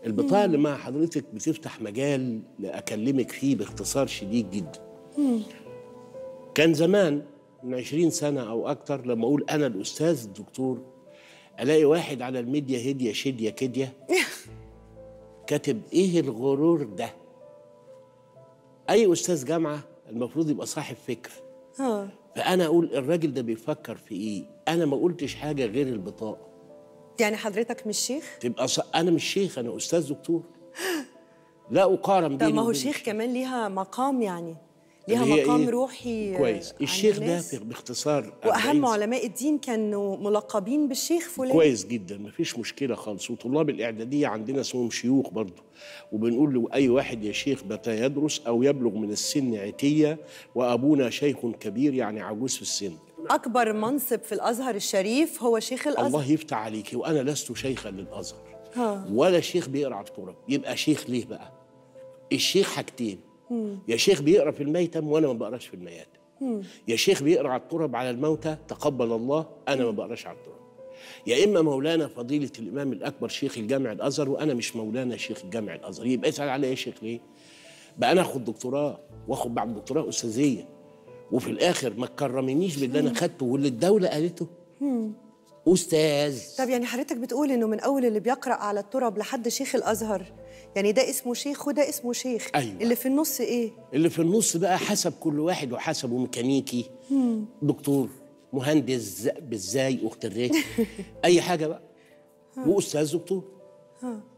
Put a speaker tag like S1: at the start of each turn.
S1: البطاقه اللي مع حضرتك بتفتح مجال اكلمك فيه باختصار شديد جدا كان زمان من 20 سنه او اكتر لما اقول انا الاستاذ الدكتور الاقي واحد على الميديا هديه شديه كديه كاتب ايه الغرور ده اي استاذ جامعه المفروض يبقى صاحب فكر
S2: اه
S1: فانا اقول الراجل ده بيفكر في ايه انا ما قلتش حاجه غير البطاقه
S2: يعني حضرتك مش شيخ
S1: تبقى ص... انا مش شيخ انا استاذ دكتور لا اقارن
S2: طب
S1: بيني
S2: ما هو
S1: وبين
S2: شيخ كمان ليها مقام يعني ليها
S1: اللي هي
S2: مقام
S1: إيه؟
S2: روحي
S1: كويس
S2: عند
S1: الشيخ ده
S2: الناس.
S1: باختصار
S2: واهم
S1: 40
S2: علماء الدين كانوا ملقبين بالشيخ فلان
S1: كويس جدا مفيش مشكله خالص وطلاب الاعداديه عندنا اسمهم شيوخ برضه وبنقول له اي واحد يا شيخ متى يدرس او يبلغ من السن عتيه وابونا شيخ كبير يعني عجوز في السن
S2: اكبر منصب في الازهر الشريف هو شيخ الازهر
S1: الله يفتح عليك وانا لست شيخا للازهر
S2: ها.
S1: ولا شيخ بيقرا على التراب يبقى شيخ ليه بقى الشيخ حاجتين يا شيخ بيقرا في الميتم وانا ما بقراش في المياتم يا شيخ بيقرا على التراب على الموتى تقبل الله انا ما بقراش على التراب يا اما مولانا فضيله الامام الاكبر شيخ الجامع الازهر وانا مش مولانا شيخ الجامع الازهر يبقى اسال عليا يا شيخ ليه بقى انا اخد دكتوراه واخد بعد دكتوراه استاذيه وفي الاخر ما تكرمنيش باللي انا خدته واللي الدوله قالته استاذ
S2: طب يعني حضرتك بتقول انه من اول اللي بيقرا على التراب لحد شيخ الازهر يعني ده اسمه شيخ وده اسمه شيخ
S1: أيوة.
S2: اللي في النص ايه
S1: اللي في النص بقى حسب كل واحد وحسبه ميكانيكي دكتور مهندس بالزاي اخت الري اي حاجه بقى واستاذ دكتور